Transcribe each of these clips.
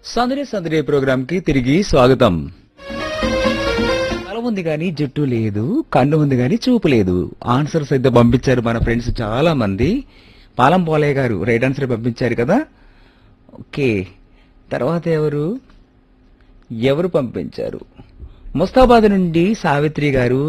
సందడి సందడి ప్రోగ్రామ్ కి తిరిగి స్వాగతం తల ఉంది కానీ జుట్టు లేదు కన్ను ఉంది కానీ చూపు లేదు ఆన్సర్స్ అయితే పంపించారు మన ఫ్రెండ్స్ చాలా మంది పాలం పోలయ్య గారు రైట్ ఆన్సర్ పంపించారు కదా ఓకే తర్వాత ఎవరు ఎవరు పంపించారు ముస్తాబాద్ నుండి సావిత్రి గారు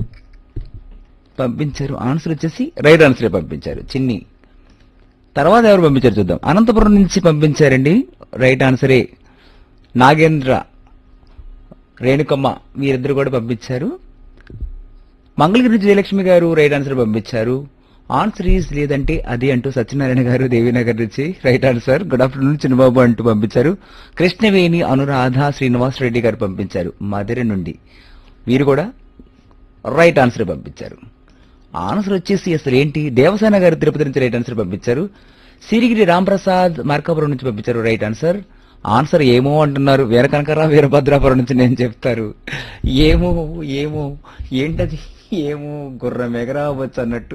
పంపించారు ఆన్సర్ వచ్చేసి రైట్ ఆన్సరే పంపించారు చిన్ని తర్వాత ఎవరు పంపించారు చూద్దాం అనంతపురం నుంచి పంపించారండి రైట్ ఆన్సరే నాగేంద్ర రేణుకమ్మ వీరిద్దరు కూడా పంపించారు మంగళగిరి నుంచి జయలక్ష్మి గారు రైట్ ఆన్సర్ పంపించారు ఆన్సర్ ఈజ్ లేదంటే అది అంటూ సత్యనారాయణ గారు దేవీనగర్ నుంచి right answer good afternoon Chinnababu అంటూ పంపించారు కృష్ణవేణి అనురాధ శ్రీనివాస్ రెడ్డి గారు పంపించారు మధుర నుండి వీరు కూడా రైట్ ఆన్సర్ పంపించారు ఆన్సర్ వచ్చేసి అసలు ఏంటి దేవసేన గారు తిరుపతి నుంచి రైట్ ఆన్సర్ పంపించారు సిరిగిరి రాంప్రసాద్ మార్కాపురం నుంచి పంపించారు రైట్ ఆన్సర్ ఆన్సర్ ఏమో అంటున్నారు వీర కనకరా వీరభద్రాపురం నుంచి నేను చెప్తారు ఏమో ఏమో ఏంటది ఏమో గుర్రం ఎగరావచ్చు అన్నట్టు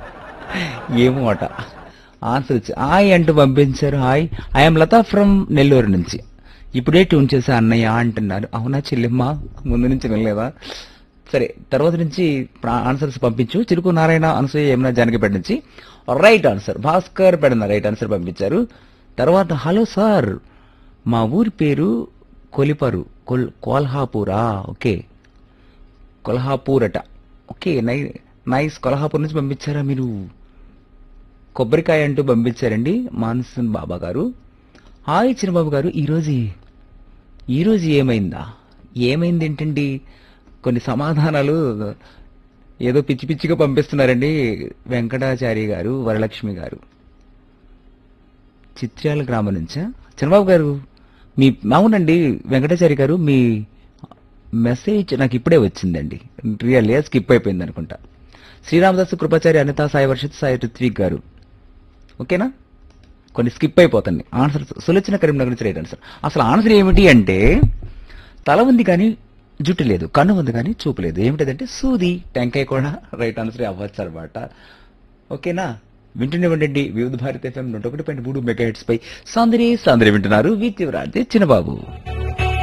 ఏమో అట ఆన్సర్ వచ్చి హాయ్ అంటూ పంపించారు hi I'm Latha from Nellore నుంచి ఇప్పుడే ట్యూన్ చేసా అన్నయ్య అంటున్నారు అవునా చెల్లెమ్మ ముందు నుంచి వినలేదా సరే తర్వాత నుంచి ప్రా- ఆన్సర్స్ పంపించు చిరుకు నారాయణ అనసూయ యమున జానకిపేట నుంచి right answer Bhaskar Pedana right answer పంపించారు తర్వాత హలో సార్ మా ఊరి పేరు కొలిపరు కొల్ కోల్హాపూరా ఓకే కొల్హాపూర్ అట ఓకే నై నైస్ కొల్హాపూర్ నుంచి పంపించారా మీరు కొబ్బరికాయ అంటూ పంపించారండి మాన్సూన్ బాబా గారు హాయ్ చిన్నబాబు గారు ఈరోజు ఈరోజు ఏమైందా ఏమైంది ఏంటండి కొన్ని సమాధానాలు ఏదో పిచ్చి పిచ్చిగా పంపిస్తున్నారండి వెంకటాచారి గారు వరలక్ష్మి గారు చిత్ర్యాల గ్రామం నుంచా చంద్రబాబు గారు మీ అవునండి వెంకటాచారి గారు మీ మెసేజ్ నాకు ఇప్పుడే వచ్చిందండి రియల్ స్కిప్ అయిపోయింది అనుకుంటా శ్రీరామదాసు కృపాచారి అనితా సాయి వర్షిత్ సాయి రిత్విక్ గారు ఓకేనా కొన్ని స్కిప్ అయిపోతుంది ఆన్సర్ సులోచన కరీంనగర్ నుంచి రైట్ ఆన్సర్ అసలు ఆన్సర్ ఏమిటి అంటే తల ఉంది కానీ జుట్టు లేదు కన్ను ఉంది కానీ చూపు లేదు ఏమిటంటే సూది టెంకాయ కూడా రైట్ ఆన్సర్ అవ్వచ్చు అనమాట ఓకేనా వింటూనే ఉండండి వివిధ భారత ఎఫ్ఎం నూట ఒకటి పాయింట్ మూడు మెగా హెడ్స్ పై సౌందర్య సౌందర్య వింటున్నారు విత్ యువరాజ్ చిన్నబాబు